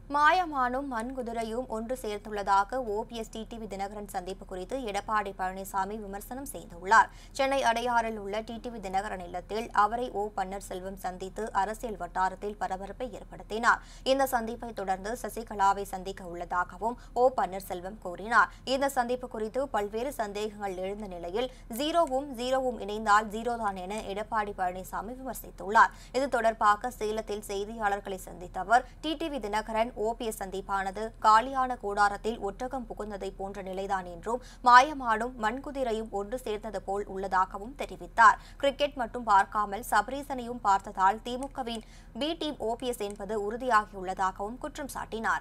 மாயமானும் மண்குதிரையும் ஒன்று சேர்த்துள்ளதாக OPS TTV Dinakaran சந்திப்பு குறித்து எடப்பாடி பழனிசாமி விமர்சனம் செய்துள்ளார் சென்னை அடையாறில் உள்ள டிடிவி தினகரன் இல்லத்தில் அவரை ஓ பன்னீர்செல்வம் சந்தித்து அரசியல் வட்டாரத்தில் பரபரப்பை ஏற்படுத்தினார் இந்த சந்திப்பை தொடர்ந்து சசிகலாவை சந்திக்க உள்ளதாகவும் ஓ பன்னீர்செல்வம் கூறினார் இந்த சந்திப்பு குறித்து பல்வேறு சந்தேகங்கள் எழுந்த நிலையில் ஜீரோவும் ஜீரோவும் இணைந்தால் ஜீரோதான் என எடப்பாடி பழனிசாமி விமர்சித்துள்ளார் இது தொடர்பாக சேலத்தில் செய்தியாளர்களை சந்தித்த அவர் டிடிவி தினகரன் ஓபிஎஸ் சந்திப்பானது காலியான கூடாரத்தில் ஒட்டகம் புகுந்ததை போன்ற நிலைதான் என்றும் மாயமாடும் மண்குதிரையும் ஒன்று சேர்ந்தது போல் உள்ளதாகவும் தெரிவித்தார் கிரிக்கெட் மட்டும் பார்க்காமல் சபரீசனையும் பார்த்ததால் திமுகவின் பி டீம் ஓபிஎஸ் என்பது உறுதியாகியுள்ளதாகவும் குற்றம் சாட்டினார்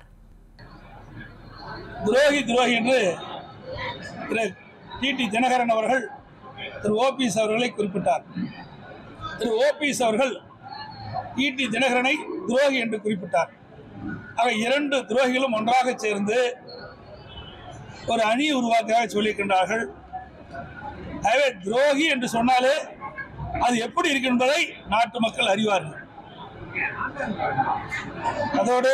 துரோகி துரோகி என்று திரு டிடி தினகரன் அவர்கள் திரு ஓபிஎஸ் அவர்களை குறிப்பிட்டார் திரு ஓபிஎஸ் அவர்கள் டிடி தினகரனை துரோகி என்று குறிப்பிட்டார் ஆக இரண்டு துரோகிகளும் ஒன்றாக சேர்ந்து ஒரு அணியை உருவாக்குவதாக சொல்லியிருக்கின்றார்கள் எனவே துரோகி என்று சொன்னாலே அது எப்படி இருக்கு என்பதை நாட்டு மக்கள் அறிவார்கள் அதோடு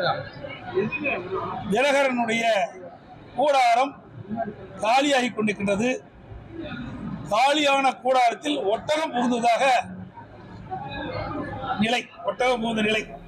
தினகரனுடைய கூடாரம் காலியாகி கொண்டிருக்கின்றது காலியான கூடாரத்தில் ஒட்டகம் புகுந்ததாக நிலை ஒட்டகம் புகுந்த நிலை